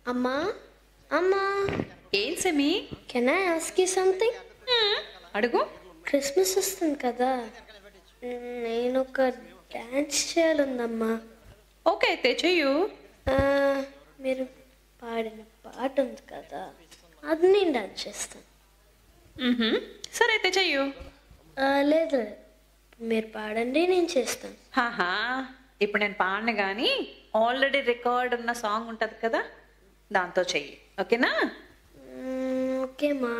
అమ్మా అమ్మా ఏం సెమి can I ask you something అడుగు క్రిస్మస్ వస్తుంది కదా నేను ఒక డ్యాన్స్ చేయాలందమ్మా ఓకే అయితే చెయ్యు ఆ, మీరు పాడిన పాట ఉంది కదా అది నేను డాన్స్ చేస్తాను మ్మ్హమ్. సరే అయితే చెయ్యు ఆ, లేదు లేదు. మీరు పాడండి నేను చేస్తాను హాహా ఇప్పుడు నేను పాడను కానీ ఆల్రెడీ రికార్డ్ ఉన్న సాంగ్ ఉంటుంది కదా దాంతో చెయ్యి ఓకేనా మ్మ్, ఓకే మా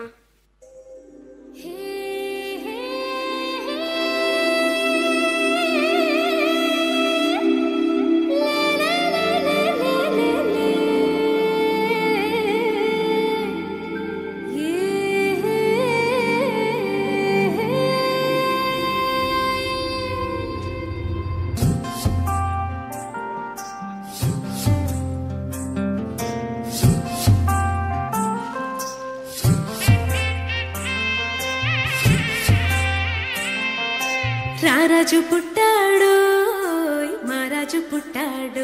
రారాజు పుట్టాడు మహారాజు పుట్టాడు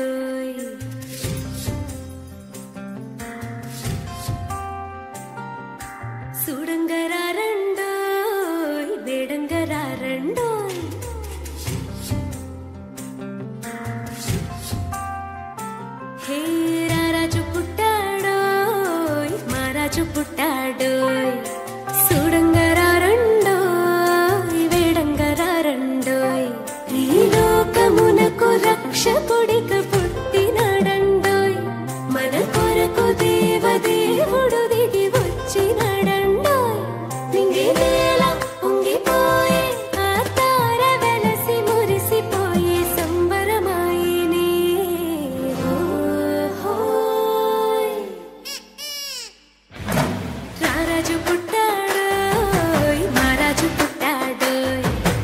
సుడంగరారండో వేడంగరారండో హే రారాజు పుట్టాడో మహారాజు పుట్టాడు సుడంగరారండో వేడంగరారండోయ్ ఈ లోకమునకు రక్షకుడిక పుట్టినాడండోయ్ మన కొరకు దేవదేవుడు దిగి వచ్చినాడండోయ్ నింగి నేల పొంగిపోయే ఆ తార వెలసి మురిసిపోయే సంబరమాయినే ఓహోయ్ రారాజు పుట్టాడోయ్ మహారాజు పుట్టాడోయ్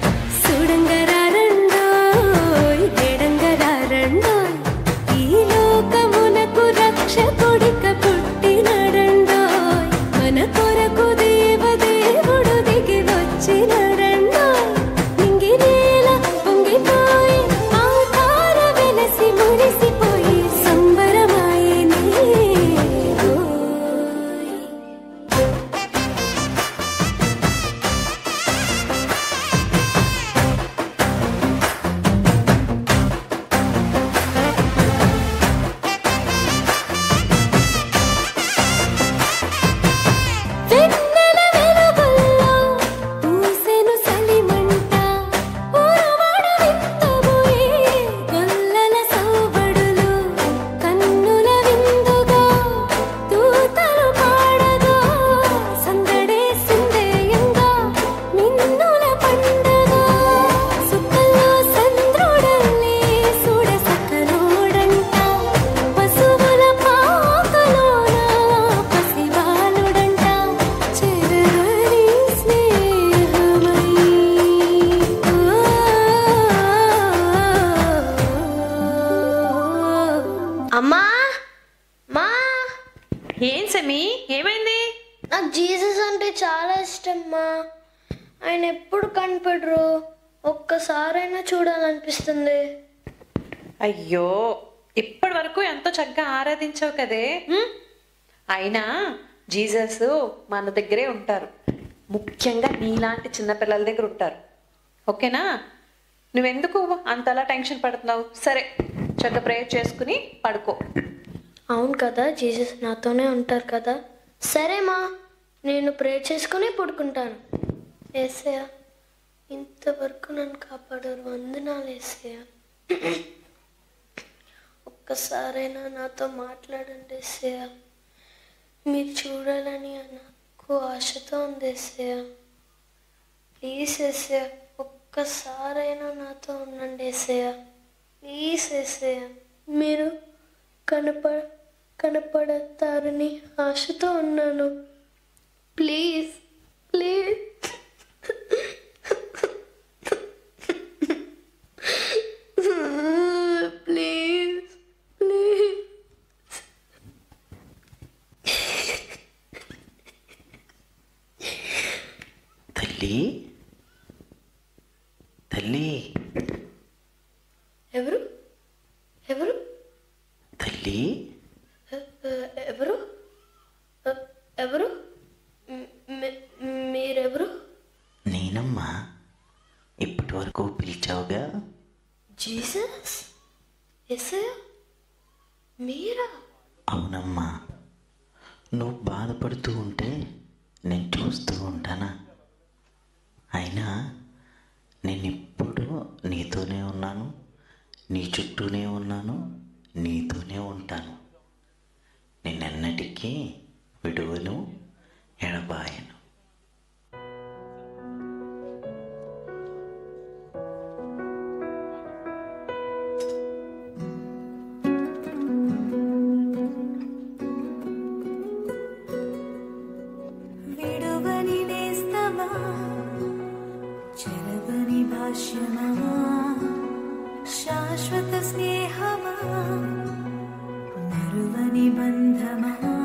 సుడంగరారండోయ్ వేడంగరారండోయ్ ఈ లోకమునకు రక్షకుడిక పుట్టినడండోయ్ మన కొరకు దేవదేవుడు దిగి వచ్చినడండోయ్ నింగి నేల పొంగిపోయి ఆ తార వెలసి మురిసిపోయి సంబరమాయనే ఓయ్ వెన్నెల వెలుగుల్లో పూసెను సలిమంట ఊరవాడ వింతబోయే గొల్లల సౌబడులు కన్నుల విందుగా తూతలు పాడగా సందడే సిందేయంగా మిన్నుల పండగ సుక్కల్లో సంద్రుడల్లే సుడ సకలోడంట పశువుల పాకలోన పసివాలుడంట చెరగని స్నేహమై అమ్మా మా ఏం సెమి ఏమైంది నాకు జీసస్ అంటే చాలా ఇష్టం మా ఆయన ఎప్పుడు కనపడరు ఒక్కసారైనా చూడాలనిపిస్తుంది అయ్యో ఇప్పటి వరకు ఎంతో చక్కగా ఆరాధించావు కదే హ్మ్? అయినా జీసస్ మన దగ్గరే ఉంటారు ముఖ్యంగా నీలాంటి చిన్నపిల్లల దగ్గర ఉంటారు ఓకేనా నువ్వెందుకు అంతలా టెన్షన్ పడుతున్నావు సరే చక్కగా ప్రేయర్ చేసుకుని పడుకో అవును కదా జీసస్ నాతోనే ఉంటారు కదా సరే మా నేను ప్రే చేసుకుని పడుకుంటాను ఏసయ్య ఇంతవరకు నన్ను కాపాడారు వందనాలు ఏసయ్య ఒక్కసారైనా నాతో మాట్లాడండి ఏసయ్య మీరు చూడాలని నాకు ఆశతో ఉంది ఏసయ్య ప్లీజ్ ఏసయ్య ఒక్కసారైనా నాతో ఉండండి ఏసయ్య ప్లీజ్ ఏసయ్య మీరు కనపడ కనపడతారని ఆశతో ఉన్నాను ప్లీజ్ ప్లీజ్ ప్లీజ్ ప్లీజ్ తల్లి తల్లి ఎవరు ఎవరు తల్లి ఎ- ఎ- వరకు పిలిచావుగా జీసస్ ఎస్ఐ మీరా అవునమ్మా నువ్వు బాధపడుతూ ఉంటే నేను చూస్తూ ఉంటానా అయినా నేను ఇప్పుడు నీతోనే ఉన్నాను నీ చుట్టూనే ఉన్నాను నీతోనే ఉంటాను నిన్నెన్నటికీ విడువను ఎడబాయను విడువని నేస్తమా చెరగని భాష్యమా శాశ్వత స్నేహమా నరువని బంధమా